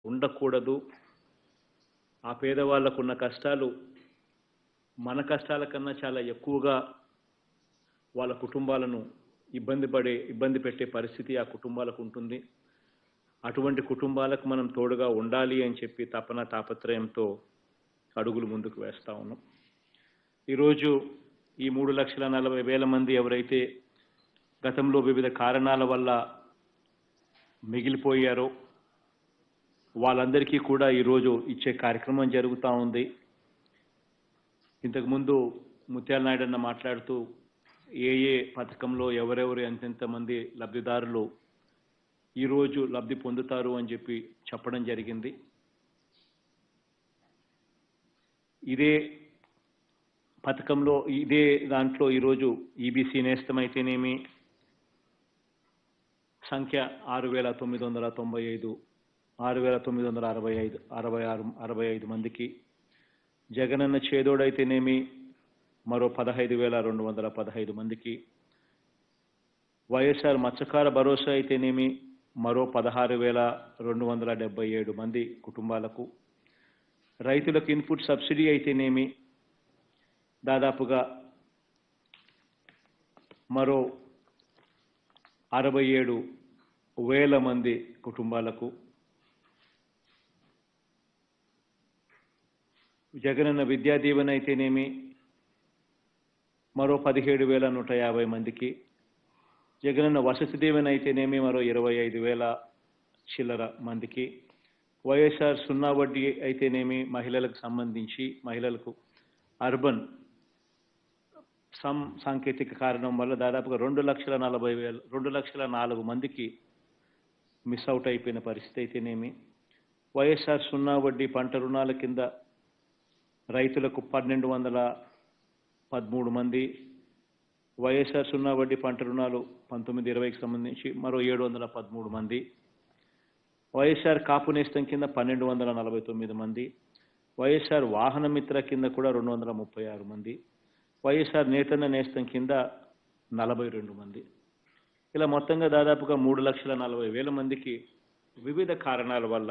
ఉండకూడదు ఆ పేదవాళ్ళకు ఉన్న కష్టాలు మన కష్టాల కన్నా చాలా ఎక్కువగా వాళ్ళ కుటుంబాలను ఇబ్బంది పడే ఇబ్బంది పెట్టే పరిస్థితి ఆ కుటుంబాలకు ఉంటుంది అటువంటి కుటుంబాలకు మనం తోడుగా ఉండాలి అని చెప్పి తపన తాపత్రయంతో అడుగులు ముందుకు వేస్తా ఉన్నాం ఈరోజు ఈ మూడు లక్షల నలభై వేల మంది ఎవరైతే గతంలో వివిధ కారణాల వల్ల మిగిలిపోయారో వాళ్ళందరికీ కూడా ఈరోజు ఇచ్చే కార్యక్రమం జరుగుతూ ఉంది ఇంతకుముందు ముత్యాల నాయుడు అన్న మాట్లాడుతూ ఏ ఏ పథకంలో ఎవరెవరు ఎంతెంత మంది లబ్ధిదారులు ఈరోజు లబ్ధి పొందుతారు అని చెప్పి చెప్పడం జరిగింది ఇదే పథకంలో ఇదే దాంట్లో ఈరోజు ఈబీసీ నేస్తమైతేనేమి సంఖ్య ఆరు వేల తొమ్మిది వందల తొంభై ఐదు ఆరు వేల తొమ్మిది వందల అరవై ఐదు అరవై ఆరు అరవై ఐదు మందికి జగనన్న చేదోడైతేనేమి మరో పదహైదు వేల రెండు వందల పదహైదు మందికి వైఎస్ఆర్ మత్స్యకార భరోసా అయితేనేమి మరో పదహారు వేల రెండు వందల డెబ్బై ఏడు మంది కుటుంబాలకు రైతులకు ఇన్పుట్ సబ్సిడీ అయితేనేమి దాదాపుగా మరో అరవై ఏడు వేల మంది కుటుంబాలకు జగనన్న విద్యా దీవెన అయితేనేమి మరో పదిహేడు వేల నూట యాభై మందికి జగనన్న వసతి దీవెన అయితేనేమి మరో ఇరవై ఐదు వేల చిల్లర మందికి వైఎస్ఆర్ సున్నా వడ్డీ అయితేనేమి మహిళలకు సంబంధించి మహిళలకు అర్బన్ సం సాంకేతిక కారణం వల్ల దాదాపుగా రెండు లక్షల నలభై వేల రెండు లక్షల నాలుగు మందికి మిస్ అవుట్ అయిపోయిన పరిస్థితి అయితేనేమి వైఎస్ఆర్ సున్నా వడ్డీ పంట రుణాల కింద రైతులకు పన్నెండు వందల పదమూడు మంది వైఎస్ఆర్ సున్నా వడ్డీ పంట రుణాలు పంతొమ్మిది ఇరవైకి సంబంధించి మరో ఏడు వందల పదమూడు మంది వైఎస్ఆర్ కాపు నేస్తం కింద పన్నెండు వందల నలభై తొమ్మిది మంది వైఎస్ఆర్ వాహన మిత్ర కింద కూడా రెండు వందల ముప్పై ఆరు మంది వైఎస్ఆర్ నేతన్న నేస్తం కింద నలభై రెండు మంది ఇలా మొత్తంగా దాదాపుగా మూడు లక్షల నలభై వేల మందికి వివిధ కారణాల వల్ల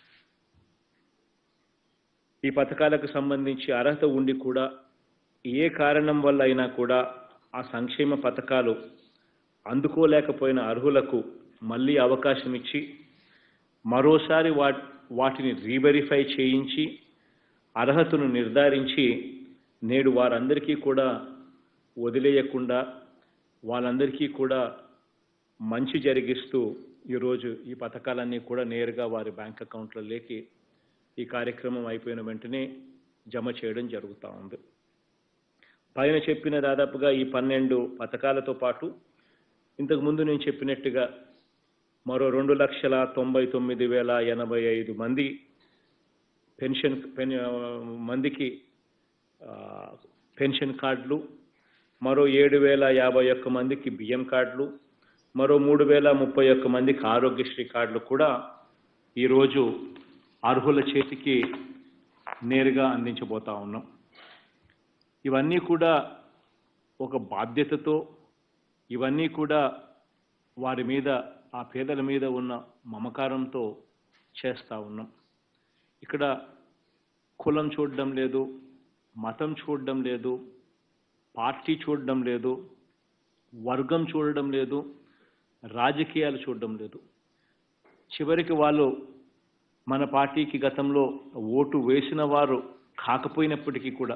ఈ పథకాలకు సంబంధించి అర్హత ఉండి కూడా ఏ కారణం వల్ల అయినా కూడా ఆ సంక్షేమ పథకాలు అందుకోలేకపోయిన అర్హులకు మళ్ళీ అవకాశం ఇచ్చి మరోసారి వా వాటిని రీవెరిఫై చేయించి అర్హతను నిర్ధారించి నేడు వారందరికీ కూడా వదిలేయకుండా వాళ్ళందరికీ కూడా మంచి జరిగిస్తూ ఈరోజు ఈ పథకాలన్నీ కూడా నేరుగా వారి బ్యాంక్ అకౌంట్లలోకి ఈ కార్యక్రమం అయిపోయిన వెంటనే జమ చేయడం జరుగుతూ ఉంది పైన చెప్పిన దాదాపుగా ఈ పన్నెండు పథకాలతో పాటు ఇంతకు ముందు నేను చెప్పినట్టుగా మరో రెండు లక్షల తొంభై తొమ్మిది వేల ఎనభై ఐదు మంది పెన్షన్ పెన్ మందికి ఆ, పెన్షన్ కార్డులు మరో ఏడు వేల యాభై ఒక్క మందికి బియ్యం కార్డులు మరో మూడు వేల ముప్పై ఒక్క మందికి ఆరోగ్యశ్రీ కార్డులు కూడా ఈరోజు అర్హుల చేతికి నేరుగా అందించబోతా ఉన్నాం ఇవన్నీ కూడా ఒక బాధ్యతతో ఇవన్నీ కూడా వారి మీద ఆ పేదల మీద ఉన్న మమకారంతో చేస్తూ ఉన్నాం ఇక్కడ కులం చూడడం లేదు మతం చూడడం లేదు పార్టీ చూడడం లేదు వర్గం చూడడం లేదు రాజకీయాలు చూడడం లేదు చివరికి వాళ్ళు మన పార్టీకి గతంలో ఓటు వేసిన వారు కాకపోయినప్పటికీ కూడా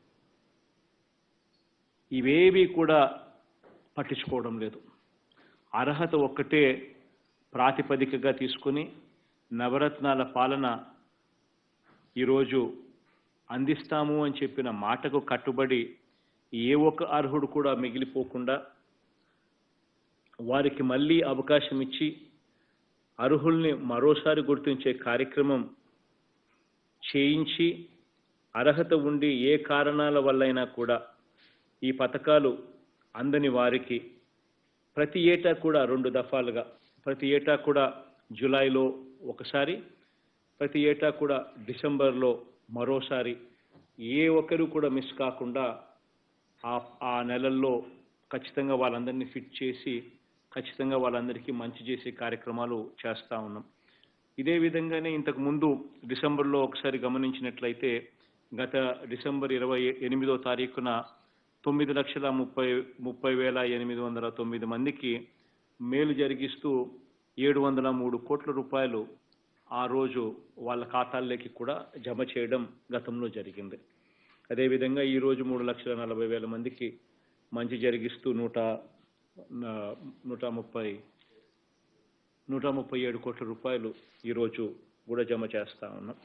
ఇవేవి కూడా పట్టించుకోవడం లేదు అర్హత ఒక్కటే ప్రాతిపదికగా తీసుకుని నవరత్నాల పాలన ఈరోజు అందిస్తాము అని చెప్పిన మాటకు కట్టుబడి ఏ ఒక్క అర్హుడు కూడా మిగిలిపోకుండా వారికి మళ్ళీ అవకాశం ఇచ్చి అర్హుల్ని మరోసారి గుర్తించే కార్యక్రమం చేయించి అర్హత ఉండి ఏ కారణాల వల్లైనా కూడా ఈ పథకాలు అందని వారికి ప్రతి ఏటా కూడా రెండు దఫాలుగా ప్రతి ఏటా కూడా జూలైలో ఒకసారి ప్రతి ఏటా కూడా డిసెంబర్లో మరోసారి ఏ ఒక్కరు కూడా మిస్ కాకుండా ఆ ఆ నెలల్లో ఖచ్చితంగా వాళ్ళందరినీ ఫిట్ చేసి ఖచ్చితంగా వాళ్ళందరికీ మంచి చేసే కార్యక్రమాలు చేస్తూ ఉన్నాం ఇదే విధంగానే ఇంతకు ముందు డిసెంబర్లో ఒకసారి గమనించినట్లయితే గత డిసెంబర్ ఇరవై ఎనిమిదో తారీఖున తొమ్మిది లక్షల ముప్పై ముప్పై వేల ఎనిమిది వందల తొమ్మిది మందికి మేలు జరిగిస్తూ ఏడు వందల మూడు కోట్ల రూపాయలు ఆ రోజు వాళ్ళ ఖాతాల్లోకి కూడా జమ చేయడం గతంలో జరిగింది అదేవిధంగా ఈ రోజు మూడు లక్షల నలభై వేల మందికి మంచి జరిగిస్తూ నూట ఆ, నూట ముప్పై నూట ముప్పై ఏడు కోట్ల రూపాయలు ఈరోజు కూడా జమ చేస్తా ఉన్నాం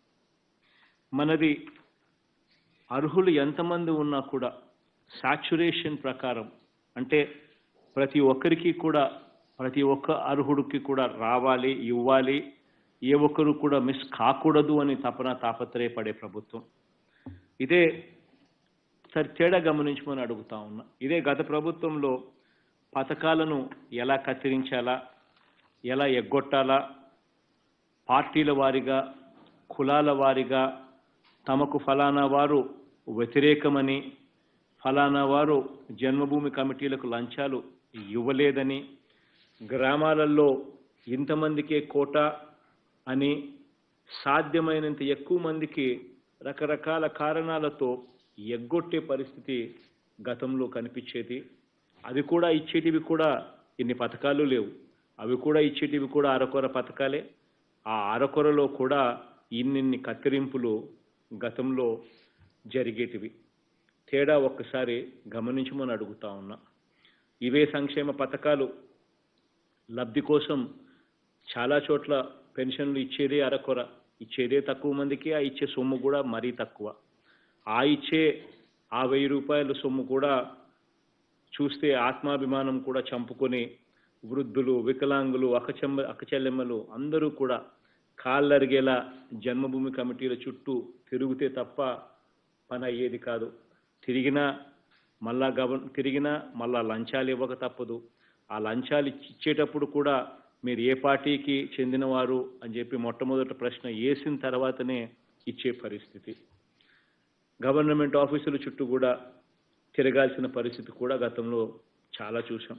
మనది అర్హులు ఎంతమంది ఉన్నా కూడా సాచురేషన్ ప్రకారం అంటే ప్రతి ఒక్కరికి కూడా ప్రతి ఒక్క అర్హుడికి కూడా రావాలి ఇవ్వాలి ఏ ఒక్కరు కూడా మిస్ కాకూడదు అని తపన తాపత్రయపడే ప్రభుత్వం ఇదే సరి తేడా గమనించమని అడుగుతా ఉన్నా ఇదే గత ప్రభుత్వంలో పథకాలను ఎలా కత్తిరించాలా ఎలా ఎగ్గొట్టాలా పార్టీల వారిగా కులాల వారిగా తమకు ఫలానా వారు వ్యతిరేకమని ఫలానా వారు జన్మభూమి కమిటీలకు లంచాలు ఇవ్వలేదని గ్రామాలలో ఇంతమందికే కోట అని సాధ్యమైనంత ఎక్కువ మందికి రకరకాల కారణాలతో ఎగ్గొట్టే పరిస్థితి గతంలో కనిపించేది అది కూడా ఇచ్చేటివి కూడా ఇన్ని పథకాలు లేవు అవి కూడా ఇచ్చేటివి కూడా అరకొర పథకాలే ఆ అరకొరలో కూడా ఇన్నిన్ని కత్తిరింపులు గతంలో జరిగేటివి తేడా ఒక్కసారి గమనించమని అడుగుతా ఉన్నా ఇవే సంక్షేమ పథకాలు లబ్ధి కోసం చాలా చోట్ల పెన్షన్లు ఇచ్చేదే అరకొర ఇచ్చేదే తక్కువ మందికి ఆ ఇచ్చే సొమ్ము కూడా మరీ తక్కువ ఆ ఇచ్చే ఆ వెయ్యి రూపాయల సొమ్ము కూడా చూస్తే ఆత్మాభిమానం కూడా చంపుకొని వృద్ధులు వికలాంగులు అక్కచెమ్మ అక్కచెల్లెమ్మలు అందరూ కూడా కాళ్ళరిగేలా జన్మభూమి కమిటీల చుట్టూ తిరిగితే తప్ప పని అయ్యేది కాదు తిరిగినా మళ్ళా గవ తిరిగినా మళ్ళా లంచాలు ఇవ్వక తప్పదు ఆ లంచాలు ఇచ్చి- ఇచ్చేటప్పుడు కూడా మీరు ఏ పార్టీకి చెందినవారు అని చెప్పి మొట్టమొదటి ప్రశ్న వేసిన తర్వాతనే ఇచ్చే పరిస్థితి గవర్నమెంట్ ఆఫీసుల చుట్టూ కూడా తిరగాల్సిన పరిస్థితి కూడా గతంలో చాలా చూసాం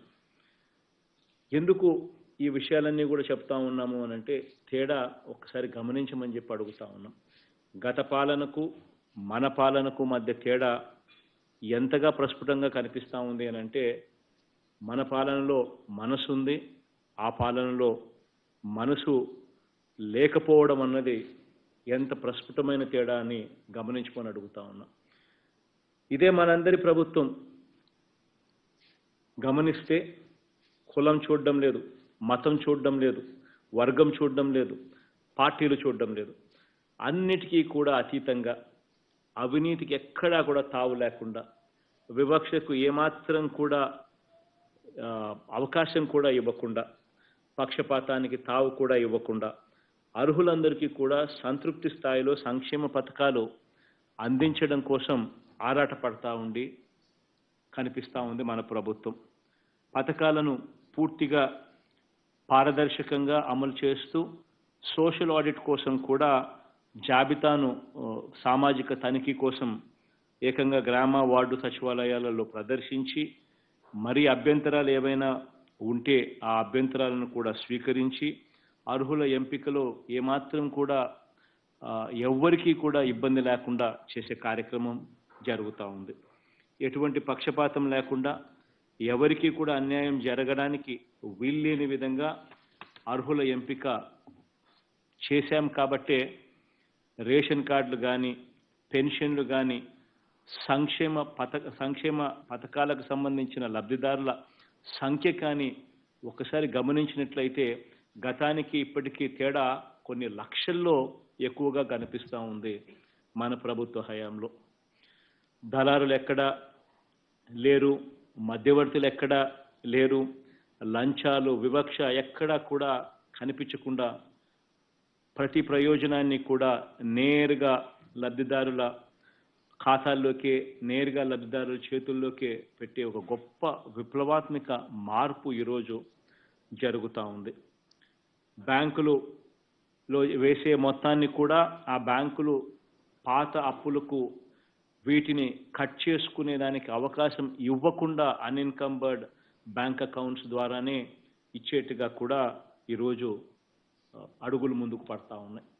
ఎందుకు ఈ విషయాలన్నీ కూడా చెప్తా ఉన్నాము అని అంటే తేడా ఒక్కసారి గమనించమని చెప్పి అడుగుతా ఉన్నాం గత పాలనకు మన పాలనకు మధ్య తేడా ఎంతగా ప్రస్ఫుటంగా కనిపిస్తూ ఉంది అని అంటే మన పాలనలో మనసు ఉంది ఆ పాలనలో మనసు లేకపోవడం అన్నది ఎంత ప్రస్ఫుటమైన తేడా అని గమనించుకొని అడుగుతా ఉన్నా ఇదే మనందరి ప్రభుత్వం గమనిస్తే కులం చూడడం లేదు మతం చూడడం లేదు వర్గం చూడడం లేదు పార్టీలు చూడడం లేదు అన్నిటికీ కూడా అతీతంగా అవినీతికి ఎక్కడా కూడా తావు లేకుండా వివక్షకు ఏమాత్రం కూడా ఆ, అవకాశం కూడా ఇవ్వకుండా పక్షపాతానికి తావు కూడా ఇవ్వకుండా అర్హులందరికీ కూడా సంతృప్తి స్థాయిలో సంక్షేమ పథకాలు అందించడం కోసం ఆరాటపడతా ఉండి కనిపిస్తూ ఉంది మన ప్రభుత్వం పథకాలను పూర్తిగా పారదర్శకంగా అమలు చేస్తూ సోషల్ ఆడిట్ కోసం కూడా జాబితాను ఆ, సామాజిక తనిఖీ కోసం ఏకంగా గ్రామ వార్డు సచివాలయాలలో ప్రదర్శించి మరి అభ్యంతరాలు ఏవైనా ఉంటే ఆ అభ్యంతరాలను కూడా స్వీకరించి అర్హుల ఎంపికలో ఏమాత్రం కూడా ఆ, ఎవ్వరికీ కూడా ఇబ్బంది లేకుండా చేసే కార్యక్రమం జరుగుతూ ఉంది ఎటువంటి పక్షపాతం లేకుండా ఎవరికీ కూడా అన్యాయం జరగడానికి వీల్లేని విధంగా అర్హుల ఎంపిక చేశాం కాబట్టే రేషన్ కార్డులు కానీ పెన్షన్లు కానీ సంక్షేమ పథక సంక్షేమ పథకాలకు సంబంధించిన లబ్ధిదారుల సంఖ్య కానీ ఒకసారి గమనించినట్లయితే గతానికి ఇప్పటికీ తేడా కొన్ని లక్షల్లో ఎక్కువగా కనిపిస్తూ ఉంది మన ప్రభుత్వ హయాంలో దళారులు ఎక్కడా లేరు మధ్యవర్తులు ఎక్కడా లేరు లంచాలు వివక్ష ఎక్కడా కూడా కనిపించకుండా ప్రతి ప్రయోజనాన్ని కూడా నేరుగా లబ్ధిదారుల ఖాతాల్లోకే నేరుగా లబ్ధిదారుల చేతుల్లోకే పెట్టే ఒక గొప్ప విప్లవాత్మక మార్పు ఈరోజు జరుగుతూ ఉంది బ్యాంకులులో వేసే మొత్తాన్ని కూడా ఆ బ్యాంకులు పాత అప్పులకు వీటిని కట్ చేసుకునే దానికి అవకాశం ఇవ్వకుండా అన్ఇన్కంబర్డ్ బ్యాంక్ అకౌంట్స్ ద్వారానే ఇచ్చేట్టుగా కూడా ఈరోజు ఆ, అడుగులు ముందుకు పడతా ఉన్నాయి